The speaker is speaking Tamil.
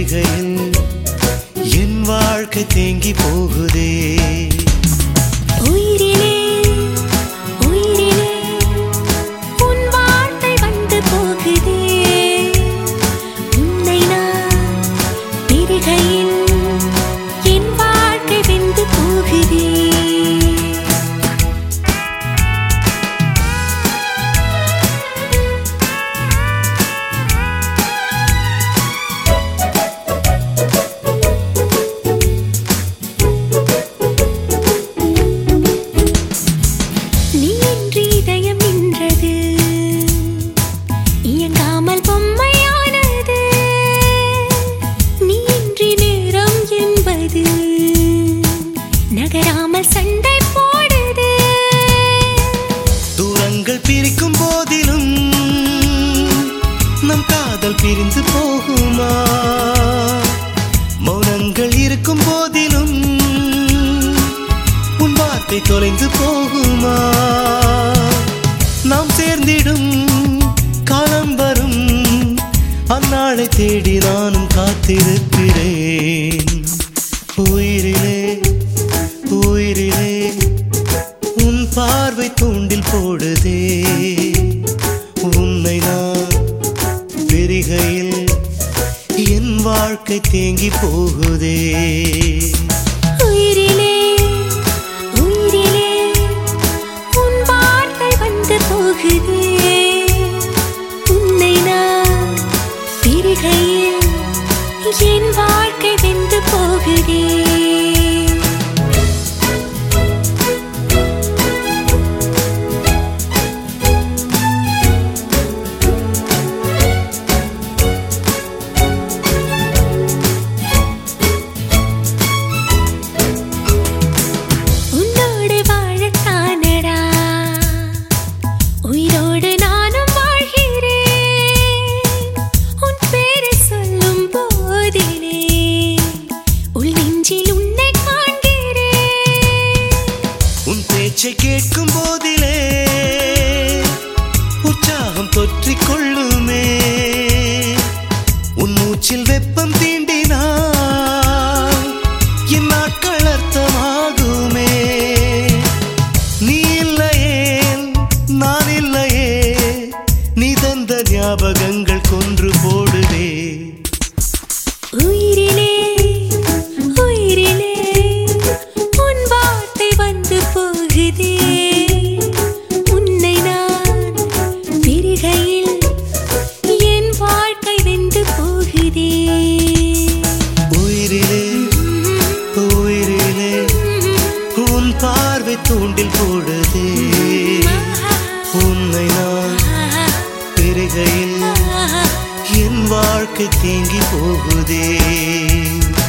பிரிகையில் என் வாழ்க்கை தேங்கி போகுதே உயிரிலே உயிரிலே உன் வார்த்தை வந்து போகுதே உன்னை நான் பிரிகையில் என் வாழ்க்கை வெந்து போகுதே நீ இன்றி இதயம் நின்றது இயங்காமல் பொம்மையானது நீ இன்றி நேரம் என்பது நகராமல் சண்டை போடுது தூரங்கள் பிரிக்கும் போதிலும் நம் காதல் பிரிந்து போகுமா மௌனங்கள் இருக்கும் போதிலும் உன் வார்த்தை தொலைந்து போகுமா நாம் சேர்ந்திடும் காலம் வரும் அந்நாளை தேடி நானும் காத்திருக்கிறேன் உயிரிலே உயிரிலே உன் பார்வை தூண்டில் போடுதே உன்னை நான் பெருகையில் என் வாழ்க்கை தேங்கி போகுதே உயிரிலே உயிரிலே உன் வார்த்தை வந்து போகுதே உன்னை நான் பிரிகையில் என் வாழ்க்கை வெந்து போகுதே உன்னோடு வாழத்தானடா உயிரோடு நானும் வாழ்கிறேன் உன் பேரை சொல்லும் போதிலே உள் நெஞ்சில் உன்னை காண்கிறேன் உன் பேச்சை கேட்கும் போதிலே உற்சாகம் தொற்றிக் கொள்ளுமே உன் மூச்சில் வெப்பம் தீண்டினால் என் நாட்கள் அர்த்தமாகுமே நீ இல்லையே நான் இல்லையே நீ தந்த ஞாபகங்கள் கொன்று போடுவே உயிரிலே உயிரிலே உன் வார்த்தை வந்து போகுதே உன்னை நான் பிரிகையில் என் வாழ்க்கை வெந்து போகுதே உயிரிலே உயிரிலே உன் பார்வை தூண்டில் போடுதே உன்னை நான் பெருகையில் என் வாழ்க்கை தேங்கி போகுதே